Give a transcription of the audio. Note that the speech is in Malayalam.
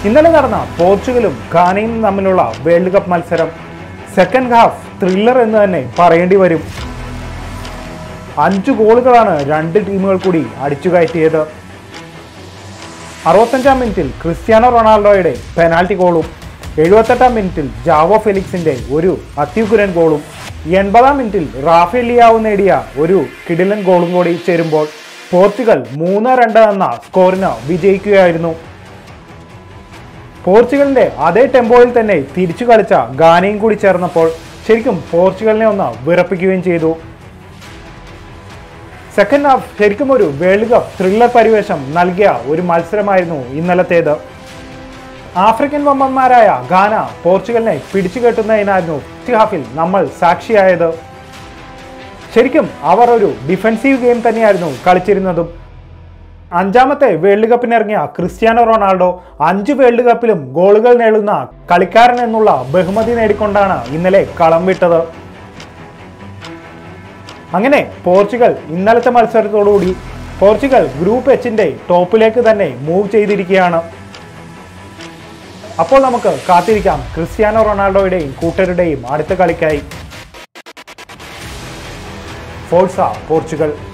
ഇന്നലെ നടന്ന പോർച്ചുഗലും ഘാനയും തമ്മിലുള്ള വേൾഡ് കപ്പ് മത്സരം സെക്കൻഡ് ഹാഫ് ത്രില്ലർ എന്ന് തന്നെ പറയേണ്ടി വരും അഞ്ച് ഗോളുകളാണ് രണ്ട് ടീമുകൾ കൂടി അടിച്ചു കയറ്റിയത് അറുപത്തഞ്ചാം മിനിറ്റിൽ ക്രിസ്ത്യാനോ റൊണാൾഡോയുടെ പെനാൽറ്റി ഗോളും എഴുപത്തെട്ടാം മിനിറ്റിൽ ജാവോ ഫെലിക്സിന്റെ ഒരു അത്യുഗ്രൻ ഗോളും എൺപതാം മിനിറ്റിൽ റാഫേൽ ലിയാവ് നേടിയ ഒരു കിടിലൻ ഗോളും കൂടി ചേരുമ്പോൾ പോർച്ചുഗൽ മൂന്ന് രണ്ട് എന്ന സ്കോറിന് വിജയിക്കുകയായിരുന്നു പോർച്ചുഗലിന്റെ അതേ ടെമ്പോയിൽ തന്നെ തിരിച്ചു കളിച്ച ഗാനയും കൂടി ചേർന്നപ്പോൾ ശരിക്കും പോർച്ചുഗലിനെ ഒന്ന് വിറപ്പിക്കുകയും ചെയ്തു സെക്കൻഡ് ഹാഫ് ശരിക്കും ഒരു വേൾഡ് കപ്പ് ത്രില്ലർ പരിവേഷം നൽകിയ ഒരു മത്സരമായിരുന്നു ഇന്നലത്തേത് ആഫ്രിക്കൻ വമ്പന്മാരായ ഗാന പോർച്ചുഗലിനെ പിടിച്ചു കെട്ടുന്നതിനായിരുന്നു ഫസ്റ്റ് ഹാഫിൽ നമ്മൾ സാക്ഷിയായത് ശരിക്കും അവർ ഒരു ഡിഫൻസീവ് ഗെയിം തന്നെയായിരുന്നു കളിച്ചിരുന്നതും അഞ്ചാമത്തെ വേൾഡ് കപ്പിനിറങ്ങിയ ക്രിസ്ത്യാനോ റൊണാൾഡോ അഞ്ച് വേൾഡ് കപ്പിലും ഗോളുകൾ നേടുന്ന കളിക്കാരൻ എന്നുള്ള ബഹുമതി നേടിക്കൊണ്ടാണ് ഇന്നലെ കളം വിട്ടത് അങ്ങനെ പോർച്ചുഗൽ ഇന്നലത്തെ മത്സരത്തോടുകൂടി പോർച്ചുഗൽ ഗ്രൂപ്പ് എച്ചിന്റെ ടോപ്പിലേക്ക് തന്നെ മൂവ് ചെയ്തിരിക്കുകയാണ് അപ്പോൾ നമുക്ക് കാത്തിരിക്കാം ക്രിസ്ത്യാനോ റൊണാൾഡോയുടെയും കൂട്ടരുടെയും അടുത്ത കളിക്കായി ഫോഴ്സ പോർച്ചുഗൽ